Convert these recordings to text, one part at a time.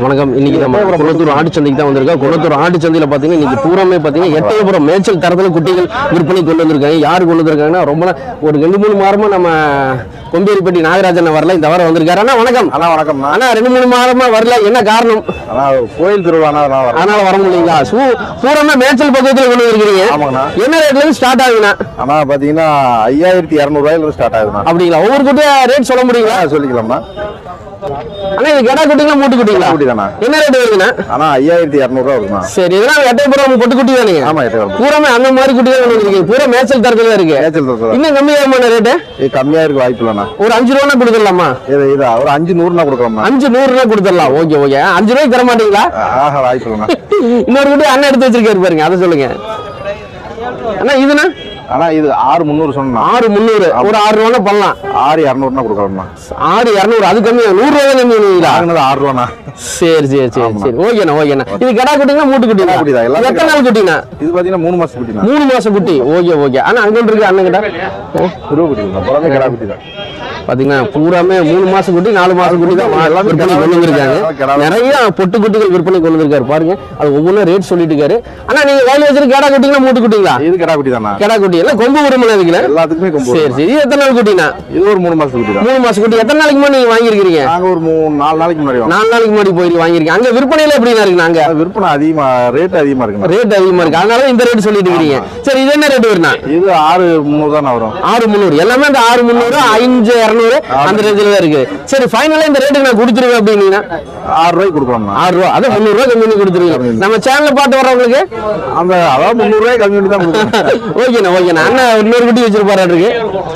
வணக்கம் இன்னைக்கு நம்ம குளத்தூர் ஆடு சந்தைக்கு தான் வந்திருக்கோம் குளத்தூர் ஆடு சந்தையில பாத்தீங்கன்னா இன்னைக்கு பூராமே பாத்தீங்கன்னா எட்டயபுரம் மேய்ச்சல் தரத்துல குட்டிகள் விற்பனை கொண்டு வந்திருக்காங்க யார் கொண்டு வந்திருக்காங்கன்னா ரொம்ப நா- ஒரு ரெண்டு மூணு வாரமா நம்ம கொம்பேரிப்பட்டி நாகராஜன் வரல இந்த வாரம் வந்திருக்காரு அண்ணா வணக்கம் அண்ணா வணக்கம்ண்ணா அண்ணா ரெண்டு மூணு வாரமா வரல என்ன காரணம் அண்ணா கோயில் திருவிழாண்ணா நான் வரேன் அதனால வர முடியலீங்களா சூ பூராமே மேய்ச்சல் பக்கத்துல கொண்டு வந்திருக்கீங்க ஆமாங்கண்ணா என்ன ரேட்ல இருந்து ஸ்டார்ட் ஆகுதுண்ணா அண்ணா பார்த்தீங்கன்னா ஐயாயிரத்தி இரநூறுவாயிலிருந்து ஸ்டார்ட் ஆகுதுண்ணா அப்படிங்களா ஒவ்வொரு குட்டியா ரேட் சொல்ல முடியுங்களா ஆ, சொல்லிக்கலாம்ண்ணா அண்ணா இது கெடா குட்டிங்களா மூட்டு குட்டிங்களா குட்டி தானே என்ன ரேட் வருதுண்ணா அண்ணா ஐயாயிரத்தி இரநூறுவா இருக்குண்ணா சரி இதெல்லாம் எட்டயபுரம் பொட்டு குட்டி தானுங்க ஆமா எட்டு கிராம் பூராமே அந்த மாதிரி குட்டி தான் கொண்டு வந்திருக்கீங்க பூரா மேய்ச்சல் தரத்துல தான் இருக்கு மேய்ச்சல் தரத்துல. இன்னும் கம்மியாகமான ரேட்டு இது கம்மியாக இருக்க வாய்ப்பு இல்லைண்ணா ஒரு அஞ்சு ரூபா கொடுத்துடலாமா இது இது ஒரு அஞ்சு நூறுனா கொடுக்கலாம்ண்ணா அஞ்சு நூறுனா கொடுத்துடலாம் ஓகே ஓகே அஞ்சு ரூபாய்க்கு தர மாட்டீங்களா ஆஹா வாய்ப்பு இல்லைண்ணா இன்னொரு குட்டி அண்ணன் எடுத்து வச்சிருக்காரு பாருங்க அதை சொல்லுங்க அண்ணா இதுனா அண்ணா இது ஆறு முந்நூறு சொன்னா ஆறு முந்நூறு ஒரு ஆறு ரூபா பண்ணலாம் ஆறு இரநூறுனா கொடுக்கலாம்ண்ணா ஆறு இரநூறு அது கம்மி நூறு ரூபா தான் கம்மி பண்ணுவீங்களா வாங்கினது ஆறு ரூபாண்ணா சரி சரி சரி சரி ஓகேண்ணா ஓகேண்ணா இது கடா குட்டிங்களா மூட்டு குட்டிங்களா குட்டி தான், எல்லாமே எத்தனை நாள் குட்டிண்ணா இது பார்த்தீங்கன்னா மூணு மாசம் குட்டிண்ணா மூணு மாசம் குட்டி ஓகே ஓகே அண்ணா அங்க இருக்கு அண்ணன் கிட்ட இருபது குட்டி தான் புறமே கடா குட்டி தான் பாத்தீங்கன்னா பூராமே மூணு மாசம் குட்டி நாலு மாசம் குட்டி தான் வா- எல்லாமே விற்பனை கொண்டு வந்திருக்காங்க நிறைய பொட்டு குட்டிகள் விற்பனை கொண்டு வந்திருக்காரு பாருங்க அது ஒவ்வொன்றும் ரேட் சொல்லிட்டு இருக்காரு அண்ணா நீங்க வயல் வச்சிருக்க கேடா குட்டிங்களா மூட்டு குட்டிங்களா இது கடா குட்டி தானா கேடா குட்டி எல்லாம் கொம்பு உரிமலை இருக்குல்ல எல்லாத்துக்குமே கொம்பு சரி வரும்ண்ணா. சரி இது எத்தனை நாள் குட்டினா இது ஒரு மூணு மாசம் குட்டி தான் மூணு மாசம் குட்டி எத்தனை நாளைக்கு முன்னாடி நீங்க வாங்கியிருக்கீங்க நாங்க ஒரு மூணு நாலு நாளைக்கு முன்னாடி வாங்கினோம். நாலு நாளைக்கு முன்னாடி போய் வாங்கியிருக்கீங்க அங்க விற்பனையில எப்படிண்ணா இருக்கு நாங்க அது விற்பனை அதிகமா ரேட் அதிகமா இருக்குண்ணா ரேட் அதிகமா இருக்கு அதனால இந்த ரேட் சொல்லிட்டு இருக்கீங்க சரி இது என்ன ரேட் வருண்ணா இது ஆறு முந்நூறு தானே வரும் ஆறு முந்நூறு எல்லாமே அந்த ஆறு முந்நூறு அஞ்சு இரநூறு அந்த ரேஞ்சில் தான் இருக்கு சரி ஃபைனலா இந்த ரேட்டுக்கு நான் கொடுத்துருவேன் அப்படின்னீங்கன்னா ஆறு ரூபாய்க்கு கொடுக்கலாம்ண்ணா ஆறு ரூபா அது முந்நூறு ரூபா கம்மி பண்ணி கொடுத்துருவீங்க நம்ம சேனல்ல பார்த்து வர்றவங்களுக்கு அந்த அதாவது முந்நூறு ரூபாய் கம்மி பண்ணி தான் கொடுக்கணும் ஓகேண்ணா ஓகேண்ணா அண்ணன் இன்னொரு குட்டி வச்சிருப்பாரு இருக்கு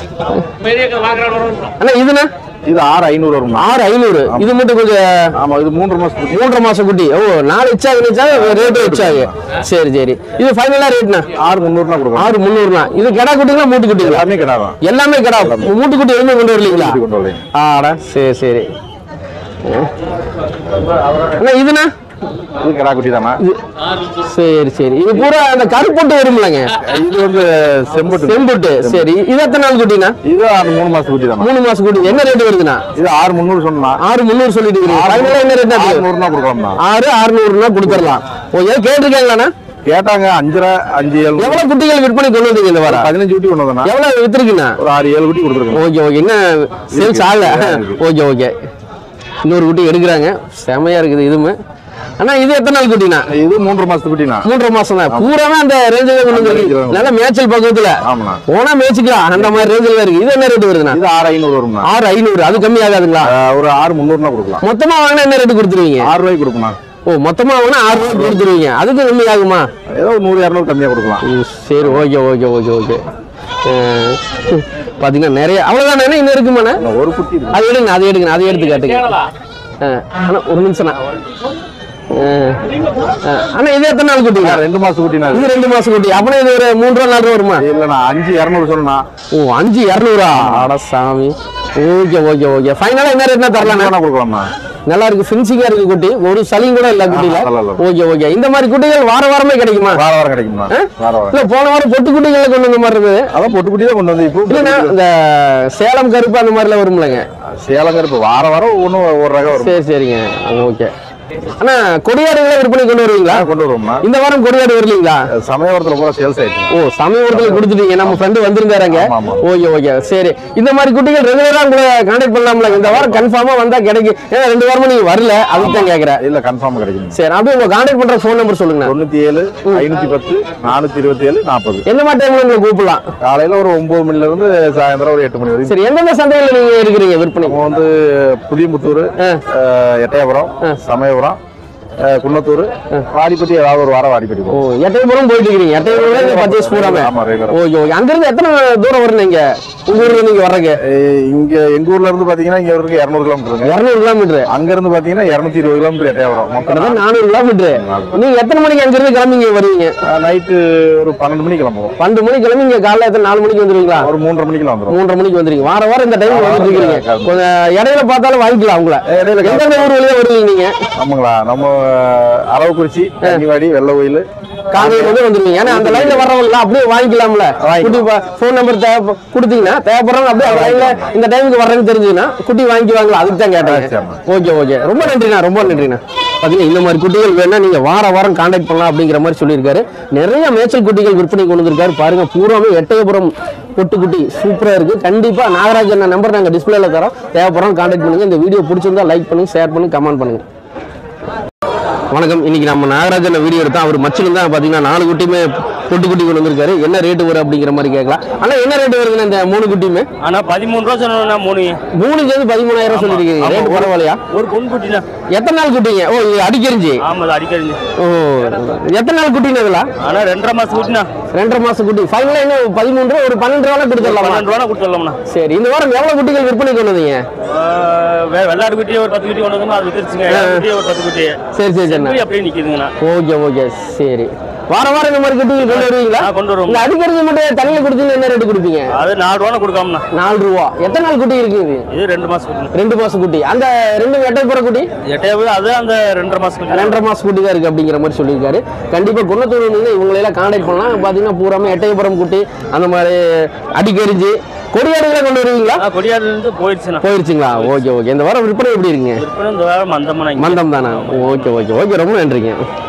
அண்ணா இதுண்ணா இது ஆறு ஐநூறு வரும்ண்ணா ஆறு ஐநூறு இது மட்டும் கொஞ்சம் ஆமா இது மூன்று மாசத்துக்கு மூன்றரை மாசம் குட்டி ஓ நாலு இச்சாகு நிச்சாகு ரேட்டு வச்சாகு சரி சரி இது ஃபைனலா ரேட்ண்ணா ஆறு முந்நூறுனா கொடுக்கலாம் ஆறு முந்நூறுண்ணா இது கடா குட்டிங்களா மூட்டு குட்டிங்களா எல்லாமே கிடாதான் எல்லாமே கடா மூட்டு குட்டி எதுவுமே கொண்டு வரலீங்களா கொண்டு வரலைங்க ஆடா சரி சரி அண்ணா இதுண்ணா இது கிடா குட்டி தானா சரி சரி இது பூரா அந்த கருப்பொட்டு வரும்லங்க இது வந்து செம்பட்டு செம்பொட்டு சரி இது எத்தனை நாள் குட்டினா இது ஆறு மூணு மாசம் குட்டி தானா மூணு மாசம் குட்டி என்ன ரேட் வருதுண்ணா இது ஆறு முந்நூறு சொன்னா ஆறு முந்நூறு சொல்லிட்டு இருக்கீங்க ஃபைனலா என்ன ரேட் ஆறு நூறுனா கொடுக்கலாம்ண்ணா ஆறு அறுநூறுனா கொடுத்துடலாம் ஓகே கேட்டிருக்காங்களாண்ணா கேட்டாங்க அஞ்சரை அஞ்சு ஏழு எவ்வளவு குட்டிகள் விற்பனை கொண்டு வந்தீங்க இந்த வாரம் பதினஞ்சு குட்டி கொண்டு வந்தேண்ணா எவ்வளவு வித்துருக்குண்ணா ஒரு ஆறு ஏழு குட்டி கொடுத்துருக்கோம் ஓகே ஓகே என்ன சேல்ஸ் ஆகல இருக்கு. ஓகே ஓகே இன்னொரு குட்டி எடுக்கிறாங்க செமையா இருக்குது இதுவுமே அண்ணா இது எத்தனை நாள் குட்டிண்ணா இது மூன்று மாசத்து குட்டிண்ணா மூன்றரை மாசம் தான் பூராமே அந்த ரேஞ்சில் கொண்டு வந்து நல்ல மேய்ச்சல் பக்கத்துல ஆமாண்ணா போனா மேய்ச்சிக்கலாம் அந்த மாதிரி ரேஞ்சில் தான் இருக்கு இது என்ன ரேட் வருதுண்ணா இது ஆறு ஐநூறு வரும்ண்ணா ஆறு ஐநூறு அது கம்மி ஆகாதுங்களா ஆஹ் ஒரு ஆறு முந்நூறுனா கொடுக்கலாம் மொத்தமா வாங்கினா என்ன ரேட் கொடுத்துருவீங்க ஆறு ரூபாய்க்கு கொடுக்கணும் ஓ மொத்தமா வாங்கினா ஆறு ரூபாய் கொடுத்துருவீங்க அதுக்கு கம்மி ஆகுமா ஏதோ ஒரு நூறு இரநூறு கம்மியாக கொடுக்கலாம் ம், சரி ஓகே ஓகே ஓகே ஓகே பார்த்தீங்கன்னா நிறைய அவ்வளோதானே இன்னும் இருக்குமாண்ணே இன்னும் ஒரு குட்டி இருக்கு அது எடுங்க அது எடுங்க அதை எடுத்து காட்டுங்க ஆ, அண்ணா ஒரு நிமிஷம்ண்ணா ஆ, ஆ, அண்ணா இது எத்தனை நாள் குட்டிங்க ரெண்டு மாசம் குட்டினா இது இது ரெண்டு மாசம் குட்டி அப்படின்னா இது ஒரு மூணு ரூபா நாலு ரூபா வருமா இல்லைண்ணா அஞ்சு இரநூறு சொன்னா ஓ அஞ்சு இரநூறா அட சாமி ஓகே ஓகே ஓகே ஃபைனலாக என்ன ரேட்னா தரலாண்ணா வேணா கொடுக்கலாம்ண்ணா நல்லா இருக்கு ஃபினிஷிங்கா இருக்கு குட்டி ஒரு சளியும் கூட இல்ல குட்டியில நல்லா இல்ல. ஓகே ஓகே இந்த மாதிரி குட்டிகள் வார வாரமே கிடைக்குமா வார வாரம் கிடைக்கும்ண்ணா வார வாரம் இல்ல போன வாரம் பொட்டு குட்டிகளை கொண்டு வந்த மாதிரி இருக்குது அதான் பொட்டு குட்டி தான் கொண்டு வந்து இப்போ இல்லைன்னா இந்த சேலம் கருப்பு அந்த மாதிரிலாம் வரும்லங்க சேலங்கர் இப்போ வார வாரம் ஒவ்வொன்றும் ஒரு ரகம் வரும் சரி சரிங்க ஓகே அண்ணா கொடியாடுகளை விற்பனை கொண்டு வருவீங்களா கொண்டு வருவோம்னா இந்த வாரம் கொடியாடு வரலீங்களா சமயபுரத்தில் பூரா சேல்ஸ் ஆயிடுச்சு ஓ சமயபுரத்தில் கொடுத்துட்டீங்க நம்ம ஃப்ரெண்டு வந்திருந்தாருங்க ஆமா, ஆமா. ஓகே ஓகே சரி இந்த மாதிரி குட்டிகள் ரெகுலரா உங்களை கான்டாக்ட் பண்ணலாம்ல இந்த வாரம் கன்ஃபார்மா வந்தா கிடைக்கும் ஏன்னா ரெண்டு வாரமா நீங்க வரல அதுக்கு தான் கேக்குறேன் இல்ல கன்ஃபார்ம் கிடைக்கும் சரி அப்படியே உங்க கான்டாக்ட் பண்ற ஃபோன் நம்பர் சொல்லுங்க தொண்ணூத்தி ஏழு ஐநூத்தி பத்து நானூத்தி இருபத்தி ஏழு நாற்பது எந்த மாதிரி டைம்ல உங்களை கூப்பிடலாம் காலையில ஒரு ஒன்பது மணில இருந்து சாயந்தரம் ஒரு எட்டு மணி வரைக்கும் சரி எந்தெந்த சந்தையில நீங்க இருக்கிறீங்க விற்பனை நம்ம வந்து புதியமுத்தூர் ஆ. அஹ், எட்டயபுரம் சமயபுரம் அஹ், குன்னத்தூர் வாடிப்பட்டி ஏதாவது ஒரு வாரம் வாடிப்பட்டி ஓ போகும் எட்டயபுரம் போயிட்டு இருக்கீங்க எட்டயபுரம் பர்ச்சேஸ் பூராமே ஆமா ரெகுலர் ஓகே ஓகே அங்கிருந்து எத்தனை தூரம் வரும் நீங்க உங்க ஊர்ல நீங்க வர்றக்கு இங்க எங்க ஊர்ல இருந்து பாத்தீங்கன்னா இங்க இருக்கு இருநூறு கிலோமீட்டருங்க இருநூறு கிலோமீட்டர் அங்க இருந்து பாத்தீங்கன்னா இருநூத்தி இருபது கிலோமீட்டர் எட்டயபுரம் மொத்தம் கிட்டத்தட்ட நானூறு கிலோமீட்டர் நீங்க எத்தனை மணிக்கு அங்கிருந்து கிளம்பி இங்க வருவீங்க நைட்டு ஒரு பன்னெண்டு மணிக்கு கிளம்புவோம் பன்னெண்டு மணிக்கு கிளம்பி இங்க காலைல எத்தனை நாலு மணிக்கு வந்துருவீங்களா ஒரு மூன்றரை மணிக்கு வந்துடும் மூன்றரை மணிக்கு வந்துருங்க வார வாரம் இந்த டைம் வந்துட்டு இருக்கீங்க கொஞ்சம் இடையில பார்த்தாலும் வாங்கிக்கலாம் உங்களை இடையில எந்தெந்த ஊர் வழியா வருவீங்க நீங்க ஆமாங்களா நம்ம அரவக்குறிச்சி கன்னிவாடி வெள்ள கோயில் காலையில வந்து வந்துருவீங்க ஏன்னா அந்த லைன்ல வர்றவங்க அப்படியே வாங்கிக்கலாம்ல குட்டி ஃபோன் நம்பர் தேவை கொடுத்தீங்கன்னா தேவைப்படுறவங்க அப்படியே அந்த லைன்ல இந்த டைமுக்கு வர்றேன்னு தெரிஞ்சுன்னா குட்டி வாங்கிக்குவாங்களா அதுக்கு தான் கேட்டேன் ஆமா. ஓகே ஓகே ரொம்ப நன்றிண்ணா ரொம்ப நன்றிண்ணா பார்த்தீங்கன்னா இந்த மாதிரி குட்டிகள் வேணா நீங்க வார வாரம் காண்டாக்ட் பண்ணலாம் அப்படிங்கிற மாதிரி சொல்லியிருக்காரு நிறைய மேய்ச்சல் குட்டிகள் விற்பனை கொண்டு வந்திருக்காரு பாருங்க பூராமே எட்டயபுரம் பொட்டுக்குட்டி சூப்பரா இருக்கு கண்டிப்பா நாகராஜ் அண்ணா நம்பர் நாங்க டிஸ்பிளேல தரோம் தேவைப்படுறோம் காண்டாக்ட் பண்ணுங்க இந்த வீடியோ பிடிச்சிருந்தா லைக் பண்ணுங்க ஷேர் பண்ணுங்க கமெண்ட் பண்ணுங்க வணக்கம் இன்னைக்கு நம்ம நாகராஜன் வீடியோ எடுத்தோம் அவர் மச்சிலும் தான் பாத்தீங்கன்னா நாலு குட்டியுமே பொட்டு குட்டி கொண்டு வந்திருக்காரு என்ன ரேட்டு வரும் அப்படிங்கிற மாதிரி கேட்கலாம் ஆனா என்ன ரேட்டு வருதுண்ணா இந்த மூணு குட்டியுமே ஆனா பதிமூணு ரூபா சொன்னா மூணு மூணு சேர்ந்து பதிமூணாயிரம் சொல்லியிருக்கீங்க ஆமா. ரேட்டு பரவாயில்லையா ஒரு பொன் குட்டினா எத்தனை நாள் குட்டிங்க ஓ இது அடிக்கரிஞ்சு ஆமா அது அடிக்கடி ஓ எத்தனை நாள் குட்டிங்க இதெல்லாம் ஆனா ரெண்டரை மாசம் குட்டினா ரெண்டரை மாசம் குட்டி ஃபைனலாக இன்னும் பதிமூன்று ரூபா ஒரு பன்னெண்டு ரூபா கொடுத்துடலாமா பன்னெண்டு ரூபா கொடுத்துடலாம்ண்ணா சரி இந்த வாரம் எவ்வளவு குட்டிகள் விற்பனை கொண்டு வந்தீங்க ஆஹ் வெ- வெள்ளாடு குட்டியே ஒரு பத்து குட்டி கொண்டு வந்தோம்னா அது வித்துருச்சுங்க வெள்ளாடு குட்டியே ஒரு பத்து குட்டி சரி சரி சரிண்ணா குட்டி அப்படியே நிக்குதுங்கண்ணா ஓகே ஓகே சரி வார வாரம் இந்த மாதிரி குட்டிகள் கொண்டு வருவீங்களா ஆ, கொண்டு வருவோம் இந்த அடிக்கரிஞ்சு மட்டும் தண்ணியில் கொடுத்தீங்க என்ன ரேட்டு கொடுப்பீங்க அது நாலு ரூபா கொடுக்காமண்ணா நாலு ரூபா எத்தனை நாள் குட்டி இருக்குது இது ரெண்டு மாசம் குட்டி ரெண்டு மாசம் குட்டி அந்த ரெண்டு எட்டை குட்டி எட்டையாவது அது அந்த ரெண்டரை மாசம் குட்டி ரெண்டரை மாசம் குட்டி தான் இருக்கு அப்படிங்கிற மாதிரி சொல்லியிருக்காரு கண்டிப்பா குணத்தூர் வந்து இவங்களெல்லாம் கான்டாக்ட் பண்ணலாம் பாத்தீங்கன்னா பூராமே எட்டயபுரம் குட்டி அந்த மாதிரி அடிக்கரிஞ்சு கொடியாடுகளை கொண்டு வருவீங்களா ஆ, கொடியாடுல இருந்து போயிடுச்சுண்ணா போயிருச்சுங்களா ஓகே ஓகே இந்த வாரம் விற்பனை எப்படி இருக்குங்க விற்பனை இந்த வாரம் மந்தம்ண்ணா மந்தம் தானா ஓகே ஓகே ஓகே ரொம்ப நன்றிங்க